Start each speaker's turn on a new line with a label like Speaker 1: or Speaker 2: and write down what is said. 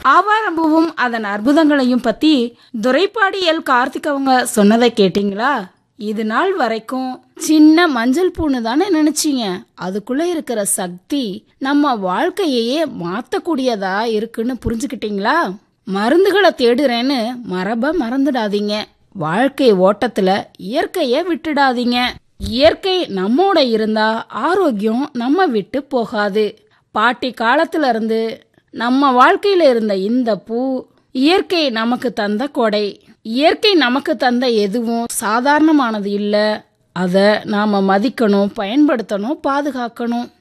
Speaker 1: ஆவாரம்பூவும் அதன் அற்புதங்களையும் பத்தி துரைப்பாடி எல் கார்த்திக் அவங்க சொன்னதை கேட்டீங்களா இது நாள் வரைக்கும் சின்ன மஞ்சள் பூன்னு தானே நினைச்சீங்க அதுக்குள்ள இருக்கிற சக்தி நம்ம வாழ்க்கையையே மாத்தக்கூடியதா இருக்குன்னு புரிஞ்சுக்கிட்டீங்களா மருந்துகளை தேடுறேன்னு மரப மறந்துடாதீங்க வாழ்க்கை ஓட்டத்துல இயற்கைய விட்டுடாதீங்க இயற்கை நம்மோட இருந்தா ஆரோக்கியம் நம்ம விட்டு போகாது பாட்டி காலத்துல இருந்து நம்ம வாழ்க்கையில இருந்த இந்த பூ இயற்கை நமக்கு தந்த கொடை இயற்கை நமக்கு தந்த எதுவும் சாதாரணமானது இல்ல அத நாம மதிக்கணும் பயன்படுத்தணும் பாதுகாக்கணும்